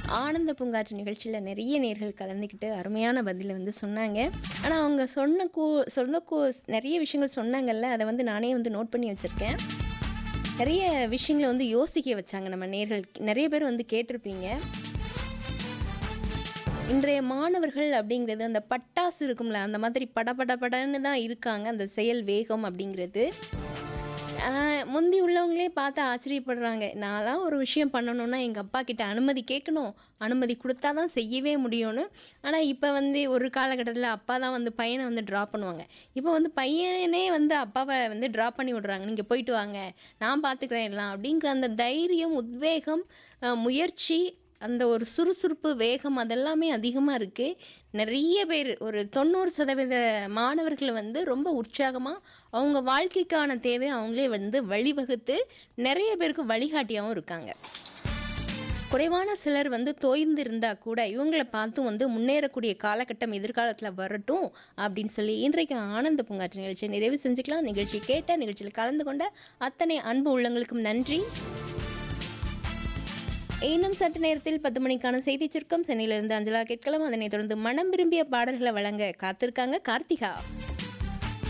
ஆனந்த பூங்காற்று நிகழ்ச்சியில் நிறைய நேர்கள் கலந்துக்கிட்டு அருமையான பதிலை வந்து சொன்னாங்க ஆனால் அவங்க சொன்ன கூ சொன்ன கூ நிறைய விஷயங்கள் சொன்னாங்கல்ல அதை வந்து நானே வந்து நோட் பண்ணி வச்சுருக்கேன் நிறைய விஷயங்களை வந்து யோசிக்க வச்சாங்க நம்ம நேர்கள் நிறைய பேர் வந்து கேட்டிருப்பீங்க இன்றைய மாணவர்கள் அப்படிங்கிறது அந்த பட்டாசு இருக்கும்ல அந்த மாதிரி பட பட படன்னு தான் இருக்காங்க அந்த செயல் வேகம் அப்படிங்கிறது ஆஹ் முந்தி உள்ளவங்களே பார்த்து ஆச்சரியப்படுறாங்க நான்லாம் ஒரு விஷயம் பண்ணணும்னா எங்கள் அப்பா கிட்ட அனுமதி கேட்கணும் அனுமதி கொடுத்தா தான் செய்யவே முடியும்னு ஆனால் இப்போ வந்து ஒரு காலகட்டத்தில் அப்பா தான் வந்து பையனை வந்து ட்ரா பண்ணுவாங்க இப்போ வந்து பையனே வந்து அப்பாவை வந்து ட்ரா பண்ணி விடுறாங்க நீங்கள் போயிட்டு வாங்க நான் பார்த்துக்கிறேன் எல்லாம் அப்படிங்கிற அந்த தைரியம் உத்வேகம் ஆஹ் முயற்சி அந்த ஒரு சுறுசுறுப்பு வேகம் அதெல்லாமே அதிகமாக இருக்குது நிறைய பேர் ஒரு தொண்ணூறு சதவீத மாணவர்கள் வந்து ரொம்ப உற்சாகமாக அவங்க வாழ்க்கைக்கான தேவை அவங்களே வந்து வழிவகுத்து நிறைய பேருக்கு வழிகாட்டியாகவும் இருக்காங்க குறைவான சிலர் வந்து தோய்ந்து இருந்தால் கூட இவங்களை பார்த்து வந்து முன்னேறக்கூடிய காலகட்டம் எதிர்காலத்தில் வரட்டும் அப்படின்னு சொல்லி இன்றைக்கு ஆனந்த பூங்காற்று நிகழ்ச்சியை நிறைவு செஞ்சுக்கலாம் நிகழ்ச்சி கேட்ட நிகழ்ச்சியில் கலந்து கொண்ட அத்தனை அன்பு உள்ளங்களுக்கும் நன்றி இன்னும் சற்று நேரத்தில் பத்து மணிக்கான செய்தி சுருக்கம் சென்னையிலிருந்து அஞ்சலா கேட்கலாம் அதனைத் தொடர்ந்து மனம் விரும்பிய பாடல்களை வழங்க காத்திருக்காங்க கார்த்திகா